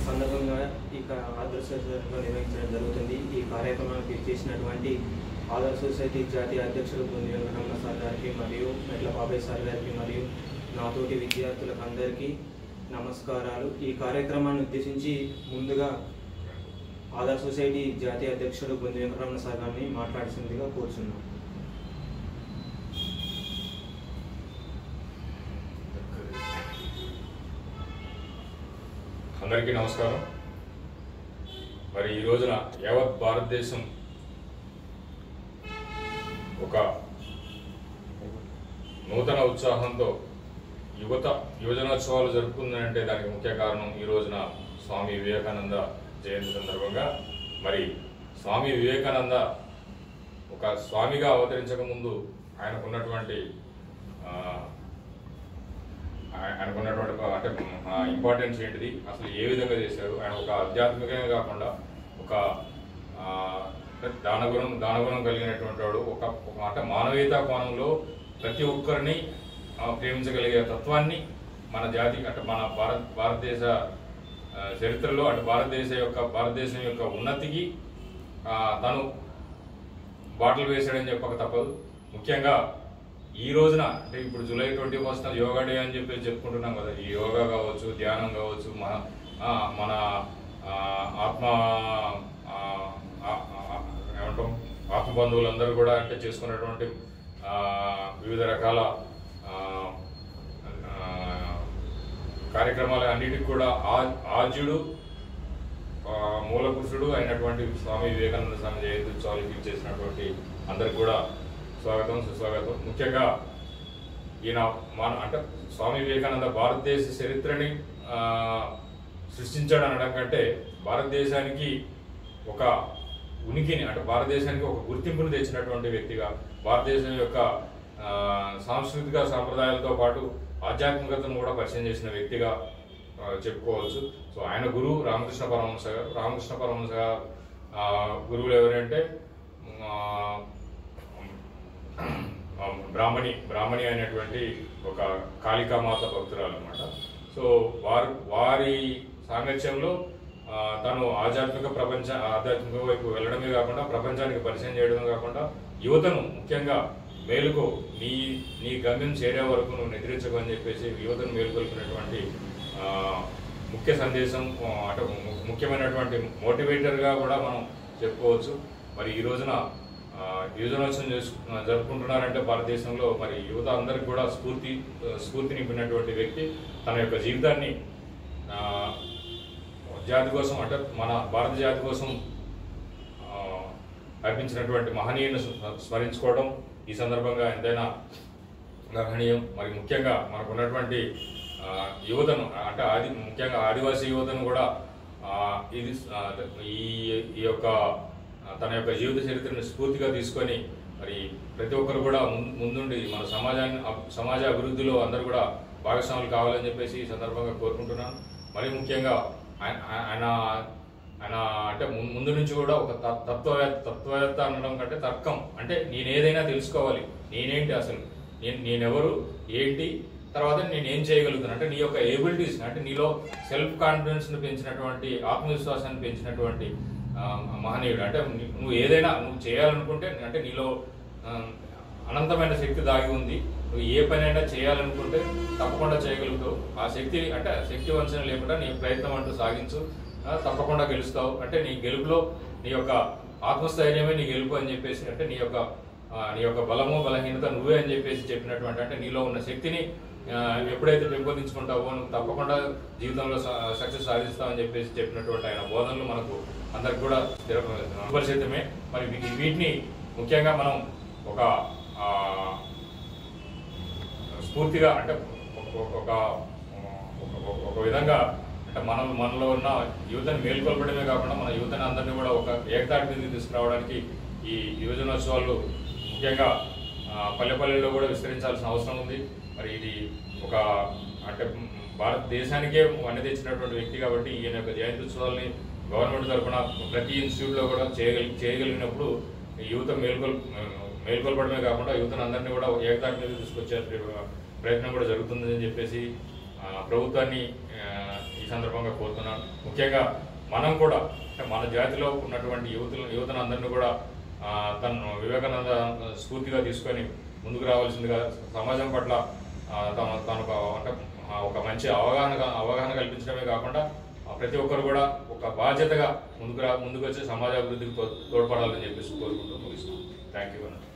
సందర్భంగా ఇక ఆదర్శ సొసైటీలో నిర్వహించడం జరుగుతుంది ఈ కార్యక్రమానికి చేసినటువంటి ఆదర్శ సొసైటీ జాతీయ అధ్యక్షుడు బుంది వెంకటరమణ సార్ గారికి మరియు మెట్ల బాబాయ్ సార్ గారికి మరియు నాతోటి విద్యార్థులకు అందరికీ నమస్కారాలు ఈ కార్యక్రమాన్ని ఉద్దేశించి ముందుగా ఆదర్శ సొసైటీ జాతీయ అధ్యక్షుడు బుంది వెంకటరమణ సార్ గారిని మాట్లాడుతుందిగా కోరుచున్నాం అందరికీ నమస్కారం మరి ఈ రోజున యావత్ భారతదేశం ఒక నూతన ఉత్సాహంతో యువత యువజనోత్సవాలు జరుపుకుందంటే దానికి ముఖ్య కారణం ఈ రోజున స్వామి వివేకానంద జయంతి సందర్భంగా మరి స్వామి వివేకానంద ఒక స్వామిగా అవతరించక ముందు ఆయనకున్నటువంటి ఆ, ఆయన- ఆయనకున్నటువంటి ఒక అంటే ఇంపార్టెన్స్ ఏంటిది అసలు ఏ విధంగా చేశారు ఆయన ఒక ఆధ్యాత్మికంగా కాకుండా ఒక ఆ, దానగుణం దానగుణం కలిగినటువంటి వాడు ఒక ఒక అంటే మానవీయతా కోణంలో ప్రతి ఒక్కరిని ఆ, ప్రేమించగలిగే తత్వాన్ని మన జాతి అంటే మన భారత భారతదేశ ఆ, చరిత్రలో అంటే భారతదేశ యొక్క భారతదేశం యొక్క ఉన్నతికి ఆ, తను బాటలు వేసాడని చెప్పక తప్పదు ముఖ్యంగా ఈ రోజున అంటే ఇప్పుడు July twenty first yoga day అని చెప్పి చెప్పుకుంటున్నాం కదా ఈ యోగా కావచ్చు ధ్యానం కావచ్చు మన ఆ, మన ఆ, ఆత్మ ఆ, ఆ, ఆ, ఏమంటాం ఆత్మ బంధువులందరూ కూడా అంటే చేసుకున్నటువంటి ఆ, వివిధ రకాల ఆ, ఆ, కార్యక్రమాలు అన్నిటికి కూడా ఆ- ఆద్యుడు ఆ, మూల పురుషుడు అయినటువంటి స్వామి వివేకానంద స్వామి జయంతి ఉత్సవాలకి చేసినటువంటి అందరికి కూడా స్వాగతం సుస్వాగతం ముఖ్యంగా ఈయన మన అంటే స్వామి వివేకానంద భారతదేశ చరిత్రని ఆ, సృష్టించాడు అనడం కంటే భారతదేశానికి ఒక ఉనికిని అంటే భారతదేశానికి ఒక గుర్తింపును తెచ్చినటువంటి వ్యక్తిగా భారతదేశం యొక్క ఆ, సాంస్కృతిక సాంప్రదాయాలతో పాటు ఆధ్యాత్మికతను కూడా పరిచయం చేసిన వ్యక్తిగా ఆ, చెప్పుకోవచ్చు సో ఆయన గురువు రామకృష్ణ పరమహంస గారు రామకృష్ణ పరమహంస గారు, ఆ, గురువులు ఎవరంటే ఆ, ఆ, బ్రాహ్మణి బ్రాహ్మణి అయినటువంటి ఒక కాళికామాత భక్తురాలు అనమాట సో వారు వారి సాంగత్యంలో ఆ, తను ఆధ్యాత్మిక ప్రపంచ ఆధ్యాత్మిక వైపు వెళ్ళడమే కాకుండా ప్రపంచానికి పరిచయం చేయడమే కాకుండా యువతను ముఖ్యంగా మేలుకో నీ నీ గమ్యం చేరే వరకు నువ్వు నిద్రించకు అని చెప్పేసి యువతను మేలుకొల్పినటువంటి ఆ, ముఖ్య సందేశం ఆ, అంటే ము- ముఖ్యమైనటువంటి మోటివేటర్గా కూడా మనం చెప్పుకోవచ్చు మరి ఈ రోజున ఆ, యువజనోత్సవం చేసు జరుపుకుంటున్నారంటే భారతదేశంలో మరి యువత అందరికి కూడా స్ఫూర్తి స్ఫూర్తి నింపినటువంటి వ్యక్తి తన యొక్క జీవితాన్ని ఆ, జాతి కోసం అంటే మన భారత జాతి కోసం ఆ, అర్పించినటువంటి మహనీయుని స్మ- స్మరించుకోవడం ఈ సందర్భంగా ఎంతైనా గర్హనీయం మరి ముఖ్యంగా మనకు ఉన్నటువంటి ఆ, యువతను అంటే ఆది ముఖ్యంగా ఆదివాసీ యువతను కూడా ఆ, ఇది ఆ, ఈ ఈ యొక్క ఆ, తన యొక్క జీవిత చరిత్రను స్ఫూర్తిగా తీసుకొని మరి ప్రతి ఒక్కరు కూడా ముం- ముందుండి మన సమాజాన్ని అబ్- సమాజ అభివృద్ధిలో అందరూ కూడా భాగస్వాములు కావాలని చెప్పేసి ఈ సందర్భంగా కోరుకుంటున్నాను మరి ముఖ్యంగా ఆయన ఆయన ఆయన అంటే ము- ముందు నుంచి కూడా ఒక త- తత్వవేత్త తత్వవేత్త అనడం కంటే తర్కం అంటే నేను ఏదైనా తెలుసుకోవాలి నేనేంటి అసలు నేను నేనెవరు ఏంటి తర్వాత నేను ఏం చేయగలుగుతాను అంటే నీ యొక్క ఏబిలిటీస్ అంటే నీలో సెల్ఫ్ కాన్ఫిడెన్స్ ను పెంచినటువంటి ఆత్మవిశ్వాసాన్ని పెంచినటువంటి ఆ, మహనీయుడు అంటే నీ- నువ్వు ఏదైనా నువ్వు చేయాలనుకుంటే అంటే నీలో ఆ, అనంతమైన శక్తి దాగి ఉంది నువ్వు ఏ పనైనా చేయాలనుకుంటే తప్పకుండా చేయగలుగుతావు ఆ శక్తి అంటే ఆ శక్తి వంచన లేకుండా నీ ప్రయత్నం అంటూ సాగించు ఆ, తప్పకుండా గెలుస్తావు అంటే నీ గెలుపులో నీ యొక్క ఆత్మస్థైర్యమే నీ గెలుపు అని చెప్పేసి అంటే నీ యొక్క ఆ, నీ యొక్క బలము బలహీనత నువ్వే అని చెప్పేసి చెప్పినటువంటి అంటే నీలో ఉన్న శక్తిని ఆ, ఎప్పుడైతే పెంపొందించుకుంటావో నువ్వు తప్పకుండా జీవితంలో సక్సెస్ సాధిస్తావు అని చెప్పేసి చెప్పినటువంటి ఆయన బోధనలు మనకు అందరికి కూడా స్థిర పరిచితమే మరి వీ- వీటిని ముఖ్యంగా మనం ఒక ఆ, స్ఫూర్తిగా అంటే ఒక- ఒక ఒక- ఒక విధంగా అంటే మనం మనలో ఉన్న యువతని మేల్కొల్పడమే కాకుండా మన యువతని అందరినీ కూడా ఒక ఏకతాటి మీదకి తీసుకురావడానికి ఈ యువజనోత్సవాలు ముఖ్యంగా ఆ, పల్లె పల్లెల్లో కూడా విస్తరించాల్సిన అవసరం ఉంది మరి ఇది ఒక అంటే భారతదేశానికే వన్నె తెచ్చినటువంటి వ్యక్తి కాబట్టి ఈయన యొక్క జయంతి ఉత్సవాల్ని గవర్నమెంట్ తరఫున ప్రతి ఇన్స్టిట్యూట్లో కూడా చేయగలి చేయగలిగినప్పుడు యువత మేల్కొల్ మేల్కొల్పడమే కాకుండా యువతను అందరినీ కూడా ఏకతాటి మీద తీసుకొచ్చే ప్రయత్నం కూడా జరుగుతుందని చెప్పేసి ఆ, ప్రభుత్వాన్ని ఆ, ఈ ఈ సందర్భంగా కోరుతున్నాను ముఖ్యంగా మనం కూడా అంటే మన జాతిలో ఉన్నటువంటి యువతులు యువతను అందరినీ కూడా ఆ, తను వివేకానంద స్ఫూర్తిగా తీసుకొని ముందుకు రావాల్సిందిగా సమాజం పట్ల ఆ, తన తను ఒక అంటే ఆ, ఒక మంచి అవగాహన అవగాహన కల్పించడమే కాకుండా ఆ, ప్రతి ఒక్కరు కూడా ఒక బాధ్యతగా ముందుకు రా ముందుకు వచ్చి సమాజ అభివృద్ధికి తో- తోడ్పడాలని చెప్పేసి కోరుకుంటూ ముగిస్తున్నాం థ్యాంక్ యూ అన్న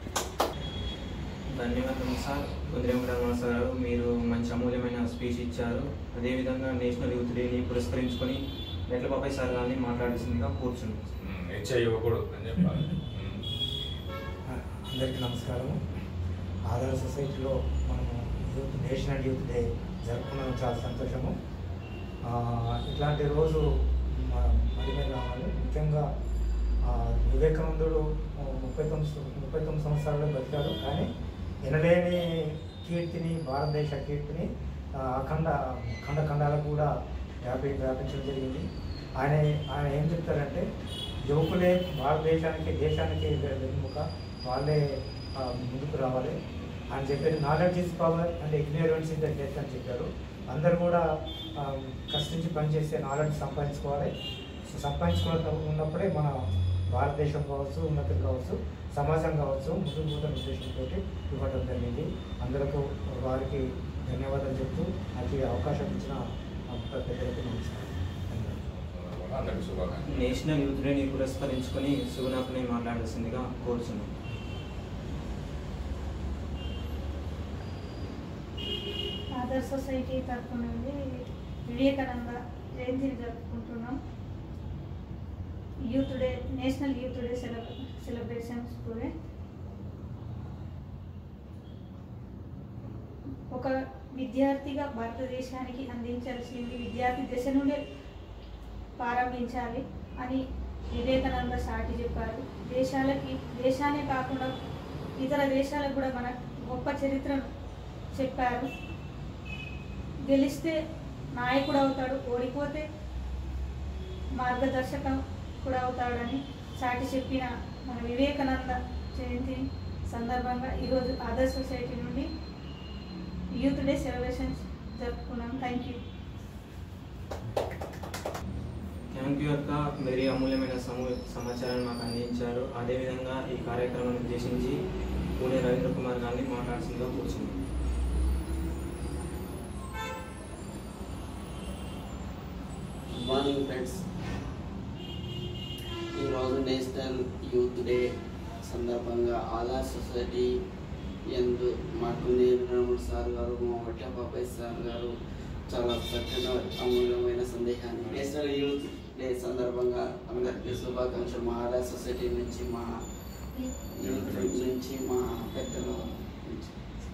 ధన్యవాదాలు సార్ కుంద్రేమ రమణ సార్ మీరు మంచి అమూల్యమైన స్పీచ్ ఇచ్చారు అదేవిధంగా నేషనల్ యూత్ డేని పురస్కరించుకొని మెట్ల బాబాయ్ సార్ గారిని మాట్లాడాల్సిందిగా కూర్చున్నాం హెచ్ఐ ఇవ్వకూడదు అని చెప్పాలి ఉమ్. అందరికీ నమస్కారం ఆధార సొసైటీలో మనము యూత్ నేషనల్ యూత్ డే జరుపుకున్నాం చాలా సంతోషము ఆ, ఇట్లాంటి రోజు మ- మరి మీద రావాలి ముఖ్యంగా ఆ, వివేకానందుడు ఆ, ముప్పై తొమ్మిది సం- ముప్పై తొమ్మిది సంవత్సరాలు బతికాడు కానీ వినలేని కీర్తిని భారతదేశ కీర్తిని ఆ, అఖండ ఖండ ఖండాలకు కూడా వ్యాపి వ్యాపించడం జరిగింది ఆయన ఆయన ఏం చెప్తారంటే యువకులే భారతదేశానికి దేశానికి వె- వెన్నెముక వాళ్ళే ఆ, ముందుకు రావాలి అని చెప్పేది knowledge is power and ignorance is the death అని చెప్పారు అందరు కూడా ఆ, కష్టించి పనిచేసే నాలెడ్జ్ సంపాదించుకోవాలి సో సంపాదించుకున్న ఉన్నప్పుడే మన భారతదేశం కావచ్చు ఉన్నతం కావచ్చు సమాజం కావచ్చు ముందుకు పోతున్న ఉద్దేశంతో ఇవ్వడం జరిగింది అందరకు వారికి ధన్యవాదాలు చెప్తూ నాకు ఈ అవకాశం ఇచ్చిన ఆ, పెద్దలకు నమస్కారం ధన్యవాదాలు అందరికీ శుభాకాంక్షలు నేషనల్ యూత్ డేని పురస్కరించుకొని సుగుణాకుని మాట్లాడాల్సిందిగా కోరుచున్నాం ఆదర్ సొసైటీ తరఫు నుండి వివేకానంద జయంతిని జరుపుకుంటున్నాం youth day national youth day celeb celebrations today ఒక విద్యార్థిగా భారతదేశానికి అందించాల్సింది విద్యార్థి దశ నుండే ప్రారంభించాలి అని వివేకానంద సాటి చెప్పారు దేశాలకి దేశానే కాకుండా ఇతర దేశాలకు కూడా మన గొప్ప చరిత్రను చెప్పారు గెలిస్తే నాయకుడు అవుతాడు ఓడిపోతే మార్గదర్శకం కూడా అవుతాడని చాటి చెప్పిన మన వివేకానంద జయంతి సందర్భంగా ఈరోజు ఆదర్శ సొసైటీ నుండి యూత్ డే సెలబ్రేషన్స్ జరుపుకున్నాం థ్యాంక్ యూ థ్యాంక్ యూ అక్క వెరీ అమూల్యమైన సమూ సమాచారాన్ని మాకు అందించారు అదేవిధంగా ఈ కార్యక్రమాన్ని ఉద్దేశించి పూణే రవీంద్ర కుమార్ గారిని మాట్లాడాల్సిందిగా కూర్చున్నాం గుడ్ మార్నింగ్ ఫ్రెండ్స్ ఈరోజు నేషనల్ యూత్ డే సందర్భంగా ఆధార్ సొసైటీ ఎందు మాకు నేర్పినప్పుడు సార్ గారు మా వట్ల బాబాయ్ సార్ గారు చాలా చక్కగా అమూల్యమైన సందేహాన్ని నేషనల్ యూత్ డే సందర్భంగా అందరికీ శుభాకాంక్షలు మా ఆధార్ సొసైటీ నుంచి మా యూత్ నుంచి మా పెద్దల నుంచి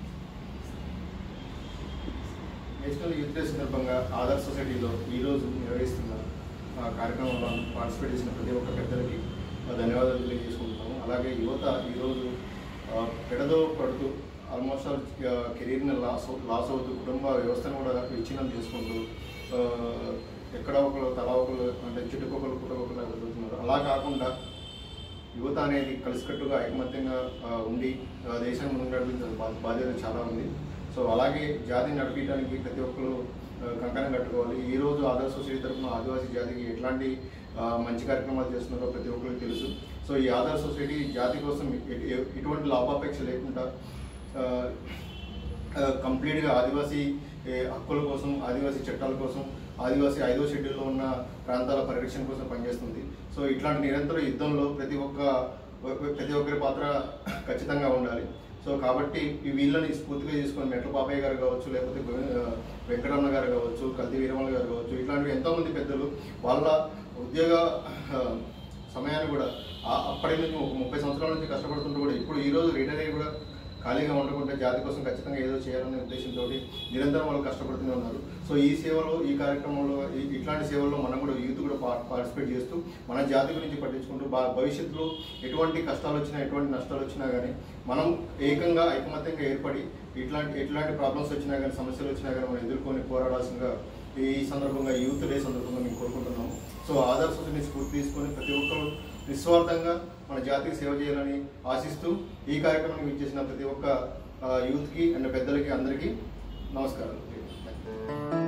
నేషనల్ యూత్ డే సందర్భంగా ఆధార్ సొసైటీలో ఈరోజు నిర్వహిస్తున్న ఆ, కార్యక్రమంలో పార్టిసిపేట్ చేసిన ప్రతి ఒక్క పెద్దలకి ఆ, ధన్యవాదాలు తెలియజేసుకుంటున్నాము అలాగే యువత ఈరోజు ఆ, పెడదో పడుతూ ఆల్మోస్ట్ ఆల్ కెరీర్ని లాస్ అవు- లాస్ అవుతూ కుటుంబ వ్యవస్థను కూడా విచ్ఛిన్నం చేసుకుంటూ ఆ, ఎక్కడ ఒకరు తలా ఒకరు అంటే చుట్టుకొకరు పుట్టకొకరు వెళ్తున్నారు అలా కాకుండా యువత అనేది కలిసికట్టుగా ఐకమత్యంగా ఆ, ఉండి ఆ, దేశాన్ని ముందుకు నడిపించిన బా- బాధ్యత చాలా ఉంది సో అలాగే జాతిని నడిపించడానికి ప్రతి ఒక్కరు ఆ, కంకణం కట్టుకోవాలి ఈ రోజు ఆదర్శ సొసైటీ తరఫున ఆదివాసీ జాతికి ఎట్లాంటి ఆ, మంచి కార్యక్రమాలు చేస్తున్నారో ప్రతి ఒక్కరికి తెలుసు సో ఈ ఆదర్శ సొసైటీ జాతి కోసం ఎ- ఎ- ఎటువంటి లాభాపేక్ష లేకుండా ఆ, ఆ, కంప్లీట్గా ఆదివాసీ ఏ, హక్కుల కోసం ఆదివాసీ చట్టాల కోసం ఆదివాసీ ఐదో షెడ్యూల్లో ఉన్న ప్రాంతాల పరిరక్షణ కోసం పనిచేస్తుంది సో ఇట్లాంటి నిరంతర యుద్ధంలో ప్రతి ఒక్క ప్రతి ఒక్కరి పాత్ర ఖచ్చితంగా ఉండాలి సో కాబట్టి ఈ వీళ్ళని స్ఫూర్తిగా తీసుకొని మెట్ల పాపయ్య గారు కావచ్చు లేకపోతే గోవి- ఆ, వెంకటరమణ గారు కావచ్చు కల్తీ వీరమణ గారు కావచ్చు ఇట్లాంటివి ఎంతోమంది పెద్దలు వాళ్ళ ఉద్యోగ ఆ, సమయాన్ని కూడా ఆ- అప్పటి నుంచి ఒక ముప్పై సంవత్సరాల నుంచి కష్టపడుతుంటూ కూడా ఇప్పుడు ఈ రోజు రిటైర్ అయ్యి కూడా ఖాళీగా ఉండకుండా జాతి కోసం ఖచ్చితంగా ఏదో చేయాలనే ఉద్దేశంతో నిరంతరం వాళ్ళు కష్టపడుతూనే ఉన్నారు సో ఈ సేవలో ఈ కార్యక్రమంలో ఈ- ఇట్లాంటి సేవల్లో మనం కూడా యూత్ కూడా పా- పార్టిసిపేట్ చేస్తూ మన జాతి గురించి పట్టించుకుంటూ బా భవిష్యత్తులో ఎటువంటి కష్టాలు వచ్చినా ఎటువంటి నష్టాలు వచ్చినా కానీ మనం ఏకంగా ఐకమత్యంగా ఏర్పడి ఇట్లాంటి ఎట్లాంటి ప్రాబ్లమ్స్ వచ్చినా కానీ సమస్యలు వచ్చినా కానీ మనం ఎదుర్కొని పోరాడాల్సిందిగా ఈ సందర్భంగా యూత్ డే సందర్భంగా మేము కోరుకుంటున్నాము సో ఆధార్ సొసైటీని స్ఫూర్తి తీసుకొని ప్రతి ఒక్కరు నిస్వార్థంగా మన జాతికి సేవ చేయాలని ఆశిస్తూ ఈ కార్యక్రమానికి ఇచ్చేసిన ప్రతి ఒక్క ఆ, యూత్కి అండ్ పెద్దలకి అందరికీ నమస్కారం